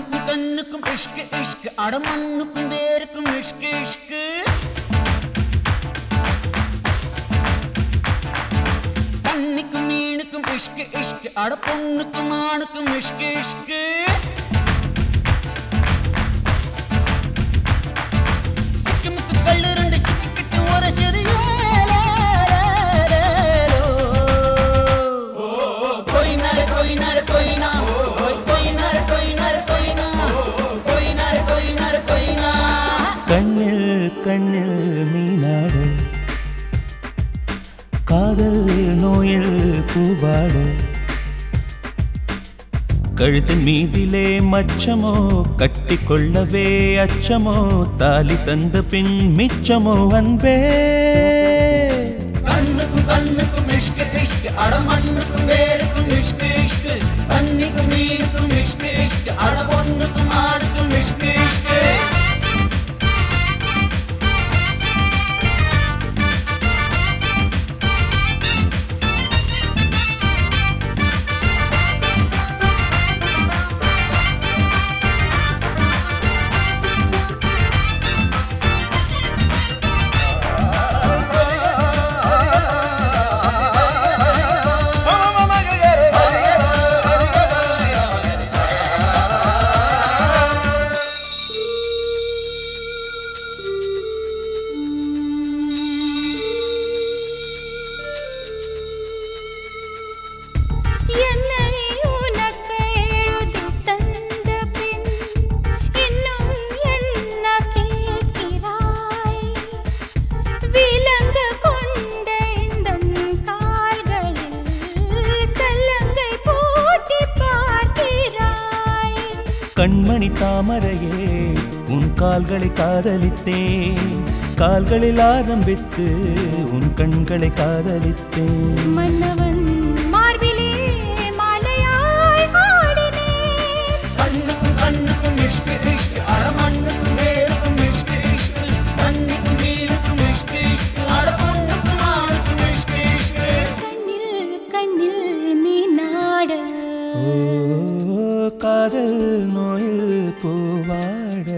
கண்ணுக்கும் கண்ணுக்கும் இஷ்கு இஷ்கு அடமண்ணுக்கும் வேருக்கும் இஷ்கு இஷ்கு தண்ணிக்கும் மீனுக்கும் இஷ்கு இஷ்கு அட பொண்ணுக்கும் ஆணுக்கும் இஷ்கு இஷ்கு சிக்கிமுக்கு கல்லு ரெண்டு சிக்கிக்கிட்டு ஒரு சிறிய கொயினாரு கொயினாரு கொயினா கொய் கொயினாரு கொயினாரு கொயினா கொயினாரு கொயினாரு கொயினா கண்ணில் கண்ணில் மீனாடு காதல் நோயில் பூவாடு கழுத்தின் மீதிலே மச்சமோ கட்டிக்கொள்ளவே அச்சமோ தாலி தந்த பின் மிச்சமோ அன்பே கண்ணுக்கும் கண்ணுக்கும் இஷ்கு இஷ்கு அட மண்ணுக்கும் வேருக்கும் இஷ்கு இஷ்கு தண்ணிக்கும் நீருக்கும் இஷ்கு இஷ்கு அட பொண்ணுக்கும் ஆணுக்கும் இஷ்கு இஷ்கு என்னை உனக்கு எழுதி தந்த பின் இன்னும் என்ன கேட்கிறாய் விலங்கு கொண்ட இந்தன் கால்களில் சல்லங்கை போட்டி பார்க்கிறாய் கண்மணி தாமரையே உன் கால்களை காதலித்தேன் கால்களில் ஆரம்பித்து உன் கண்களை காதலித்தேன் மன்னவன் மார்பிலே மாலையாய் ஆடினேன் கண்ணுக்கும் கண்ணுக்கும் இஷ்கு இஷ்கு அட மண்ணுக்கும் வேருக்கும் இஷ்கு இஷ்கு தண்ணிக்கும் நீருக்கும் இஷ்கு இஷ்கு அட பொண்ணுக்கும் ஆணுக்கும் இஷ்கு இஷ்கு கண்ணில் கண்ணில் மீனாட ஓ காதல் நோயில் பூவாட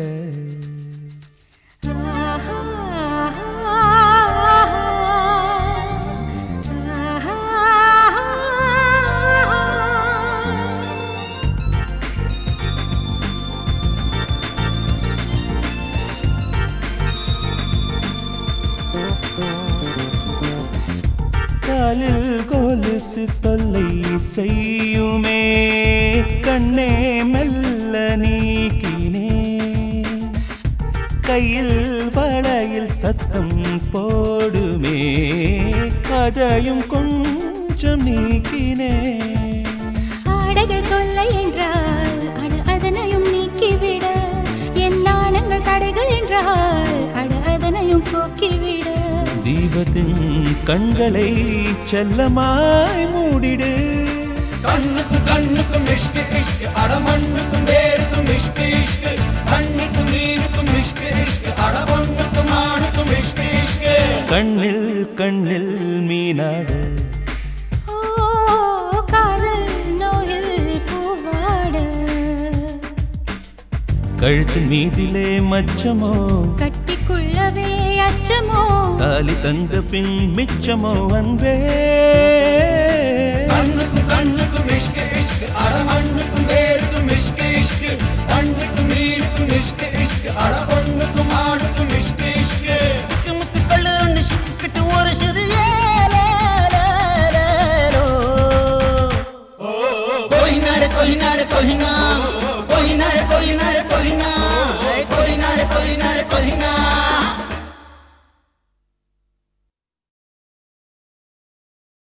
காலில் கொலுசு தொல்லை செய்யுமே கண்ணே மெல்ல நீக்கினே கையில் வளையில் சத்தம் போடுமே அதையும் கொஞ்சம் நீக்கினே ஆடைகள் தொல்லை என்றால் அட அதனையும் நீக்கிவிட என் நாணங்கள் தடைகள் என்றால் அட அதனையும் போக்கிவிட தீபத்தின் கண்களை செல்லமாய் மூடிடு கண்ணுக்கும் கண்ணுக்கும் இஷ்கு இஷ்கு அட மண்ணுக்கும் வேருக்கும் இஷ்கு இஷ்கு தண்ணிக்கும் நீருக்கும் இஷ்கு இஷ்கு அட பொண்ணுக்கும் ஆணுக்கும் இஷ்கு இஷ்கு கண்ணில் கண்ணில் மீனாடு ஓ காதல் நோயில் பூவாட கழுத்து மீதிலே மச்சமோ கட்டிக்குள்ளவே அச்சமோ தாலி தந்த பின் மிச்சமோ அன்பே கண்ணுக்கும் கண்ணுக்கும் இஷ்கு இஷ்கு அட மண்ணுக்கும் வேருக்கும் இஷ்கு இஷ்கு தண்ணிக்கும் நீருக்கும் இஷ்கு இஷ்கு அட